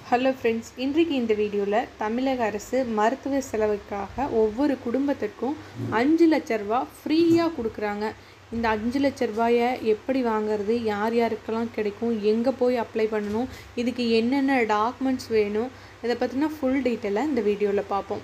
hello friends இன்றைக்கு இந்த வீடியோவில் தமிழக அரசு மருத்துவ செலவுக்காக ஒவ்வொரு குடும்பத்திற்கும் அஞ்சு லட்ச ரூபா ஃப்ரீயாக கொடுக்குறாங்க இந்த அஞ்சு லட்ச ரூபாயை எப்படி வாங்குறது யார் யாருக்கெல்லாம் கிடைக்கும் எங்கே போய் அப்ளை பண்ணணும் இதுக்கு என்னென்ன டாக்குமெண்ட்ஸ் வேணும் இதை பற்றின ஃபுல் டீட்டெயிலாக இந்த வீடியோவில் பார்ப்போம்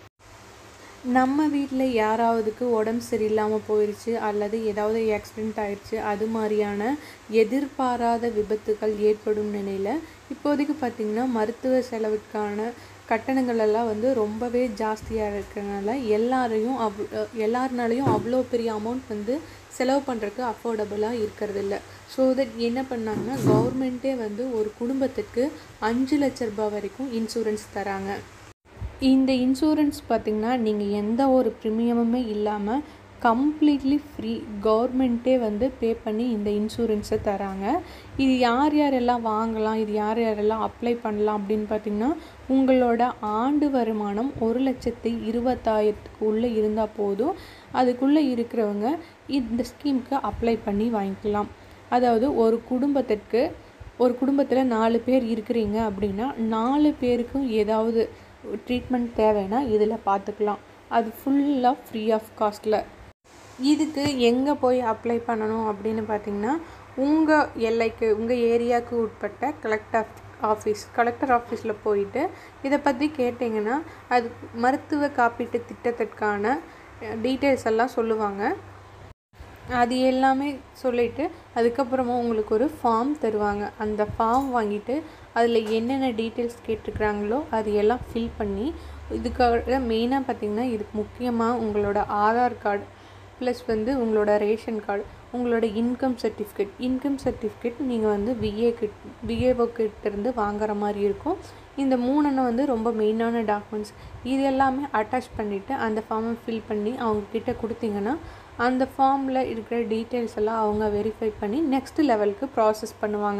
நம்ம வீட்டில் யாராவதுக்கு உடம்பு சரியில்லாமல் போயிடுச்சு அல்லது ஏதாவது ஆக்சிடெண்ட் ஆயிடுச்சு அது மாதிரியான எதிர்பாராத விபத்துகள் ஏற்படும் நிலையில் இப்போதைக்கு பார்த்திங்கன்னா மருத்துவ செலவுக்கான கட்டணங்கள் எல்லாம் வந்து ரொம்பவே ஜாஸ்தியாக இருக்கிறனால எல்லாரையும் அவ் எல்லாருனாலையும் அவ்வளோ பெரிய அமௌண்ட் வந்து செலவு பண்ணுறதுக்கு அஃபோர்டபுளாக இருக்கிறது இல்லை ஸோ தட் என்ன பண்ணாங்கன்னா கவர்மெண்ட்டே வந்து ஒரு குடும்பத்துக்கு அஞ்சு லட்ச ரூபாய் வரைக்கும் இன்சூரன்ஸ் தராங்க இந்த இன்சூரன்ஸ் பார்த்திங்கன்னா நீங்கள் எந்த ஒரு ப்ரீமியமுமே இல்லாமல் கம்ப்ளீட்லி ஃப்ரீ கவர்மெண்ட்டே வந்து பே பண்ணி இந்த இன்சூரன்ஸை தராங்க இது யார் யாரெல்லாம் வாங்கலாம் இது யார் யாரெல்லாம் அப்ளை பண்ணலாம் அப்படின்னு பார்த்திங்கன்னா உங்களோட ஆண்டு வருமானம் ஒரு லட்சத்தி இருபத்தாயிரத்துக்கு உள்ளே இருந்தால் போதும் அதுக்குள்ளே இருக்கிறவங்க இந்த ஸ்கீமுக்கு அப்ளை பண்ணி வாங்கிக்கலாம் அதாவது ஒரு குடும்பத்திற்கு ஒரு குடும்பத்தில் நாலு பேர் இருக்கிறீங்க அப்படின்னா நாலு பேருக்கும் ஏதாவது ட்ரீட்மெண்ட் தேவைன்னா இதில் பார்த்துக்கலாம் அது ஃபுல்லாக ஃப்ரீ ஆஃப் காஸ்ட்டில் இதுக்கு எங்கே போய் அப்ளை பண்ணணும் அப்படின்னு பார்த்தீங்கன்னா உங்கள் எல்லைக்கு உங்கள் ஏரியாவுக்கு உட்பட்ட கலெக்டர் ஆஃபீஸ் கலெக்டர் ஆஃபீஸில் போயிட்டு இதை பற்றி கேட்டிங்கன்னா அது மருத்துவ காப்பீட்டு திட்டத்திற்கான டீட்டெயில்ஸ் எல்லாம் சொல்லுவாங்க அது எல்லாமே சொல்லிவிட்டு அதுக்கப்புறமா உங்களுக்கு ஒரு ஃபார்ம் தருவாங்க அந்த ஃபார்ம் வாங்கிட்டு அதில் என்னென்ன டீட்டெயில்ஸ் கேட்டிருக்கிறாங்களோ அது எல்லாம் ஃபில் பண்ணி இதுக்காக மெயினாக பார்த்திங்கன்னா இதுக்கு முக்கியமாக உங்களோட ஆதார் கார்டு ப்ளஸ் வந்து உங்களோட ரேஷன் கார்டு உங்களோட இன்கம் சர்டிஃபிகேட் இன்கம் சர்டிஃபிகேட் நீங்கள் வந்து விஏ கிட் விஏஓ கிட்டேருந்து வாங்குற மாதிரி இருக்கும் இந்த மூணுன்னு வந்து ரொம்ப மெயினான டாக்குமெண்ட்ஸ் இது எல்லாமே அட்டாச் பண்ணிவிட்டு அந்த ஃபார்மை ஃபில் பண்ணி அவங்கக்கிட்ட கொடுத்தீங்கன்னா அந்த ஃபார்மில் இருக்கிற டீட்டெயில்ஸ் எல்லாம் அவங்க வெரிஃபை பண்ணி நெக்ஸ்ட் லெவலுக்கு ப்ராசஸ் பண்ணுவாங்க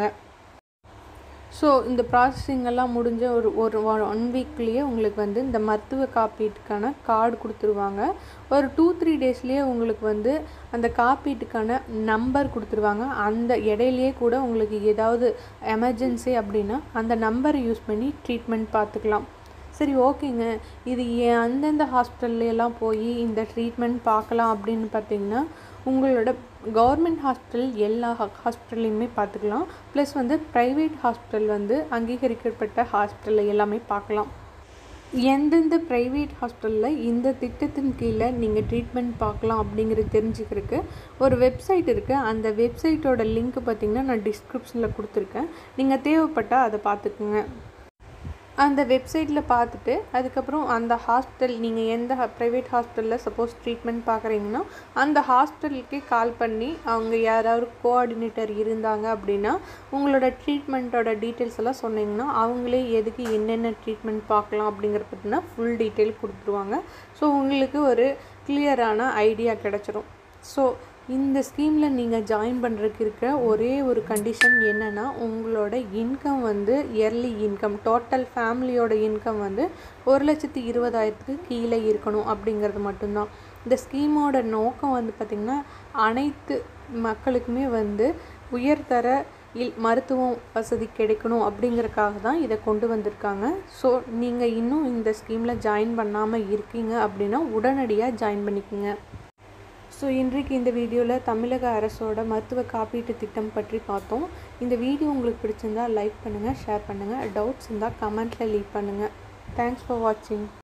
ஸோ இந்த ப்ராசஸிங் எல்லாம் முடிஞ்ச ஒரு ஒரு ஒன் வீக்லேயே உங்களுக்கு வந்து இந்த மருத்துவ காப்பீட்டுக்கான கார்டு கொடுத்துருவாங்க ஒரு டூ த்ரீ டேஸ்லேயே உங்களுக்கு வந்து அந்த காப்பீட்டுக்கான நம்பர் கொடுத்துருவாங்க அந்த இடையிலேயே கூட உங்களுக்கு ஏதாவது எமர்ஜென்சி அப்படின்னா அந்த நம்பரை யூஸ் பண்ணி ட்ரீட்மெண்ட் பார்த்துக்கலாம் சரி ஓகேங்க இது அந்தந்த ஹாஸ்பிட்டல்லாம் போய் இந்த ட்ரீட்மெண்ட் பார்க்கலாம் அப்படின்னு பார்த்தீங்கன்னா உங்களோட கவர்மெண்ட் ஹாஸ்பிட்டல் எல்லா ஹாஸ்பிட்டல்லையுமே பார்த்துக்கலாம் ப்ளஸ் வந்து ப்ரைவேட் ஹாஸ்பிட்டல் வந்து அங்கீகரிக்கப்பட்ட ஹாஸ்பிட்டல் எல்லாமே பார்க்கலாம் எந்தெந்த ப்ரைவேட் ஹாஸ்பிட்டலில் இந்த திட்டத்தின் கீழே நீங்கள் ட்ரீட்மெண்ட் பார்க்கலாம் அப்படிங்கிறது தெரிஞ்சுக்கிறதுக்கு ஒரு வெப்சைட் இருக்குது அந்த வெப்சைட்டோட லிங்க் பார்த்திங்கன்னா நான் டிஸ்கிரிப்ஷனில் கொடுத்துருக்கேன் நீங்கள் தேவைப்பட்டால் அதை பார்த்துக்குங்க அந்த வெப்சைட்டில் பார்த்துட்டு அதுக்கப்புறம் அந்த ஹாஸ்பிட்டல் நீங்கள் எந்த ப்ரைவேட் ஹாஸ்பிட்டலில் சப்போஸ் ட்ரீட்மெண்ட் பார்க்குறீங்கன்னா அந்த ஹாஸ்பிட்டலுக்கே கால் பண்ணி அவங்க யாராவது கோஆர்டினேட்டர் இருந்தாங்க அப்படின்னா உங்களோட ட்ரீட்மெண்ட்டோட டீட்டெயில்ஸ் எல்லாம் சொன்னீங்கன்னா அவங்களே எதுக்கு என்னென்ன ட்ரீட்மெண்ட் பார்க்கலாம் அப்படிங்கிற பற்றினா ஃபுல் டீட்டெயில் கொடுத்துருவாங்க ஸோ உங்களுக்கு ஒரு கிளியரான ஐடியா கிடச்சிரும் ஸோ இந்த ஸ்கீமில் நீங்கள் ஜாயின் பண்ணுறதுக்கு இருக்கிற ஒரே ஒரு கண்டிஷன் என்னென்னா உங்களோட இன்கம் வந்து இயர்லி இன்கம் டோட்டல் ஃபேமிலியோட இன்கம் வந்து ஒரு லட்சத்தி இருபதாயிரத்துக்கு கீழே இருக்கணும் அப்படிங்கிறது மட்டும்தான் இந்த ஸ்கீமோட நோக்கம் வந்து பார்த்திங்கன்னா அனைத்து மக்களுக்குமே வந்து உயர்தர இல் மருத்துவம் வசதி கிடைக்கணும் அப்படிங்கிறக்காக தான் இதை கொண்டு வந்திருக்காங்க ஸோ நீங்கள் இன்னும் இந்த ஸ்கீமில் ஜாயின் பண்ணாமல் இருக்கீங்க அப்படின்னா உடனடியாக ஜாயின் பண்ணிக்கோங்க ஸோ இன்றைக்கு இந்த வீடியோவில் தமிழக அரசோட மருத்துவ காப்பீட்டு திட்டம் பற்றி பார்த்தோம் இந்த வீடியோ உங்களுக்கு பிடிச்சிருந்தால் லைக் பண்ணுங்கள் ஷேர் பண்ணுங்கள் டவுட்ஸ் இருந்தால் கமெண்ட்டில் லீவ் பண்ணுங்கள் தேங்க்ஸ் ஃபார் வாட்சிங்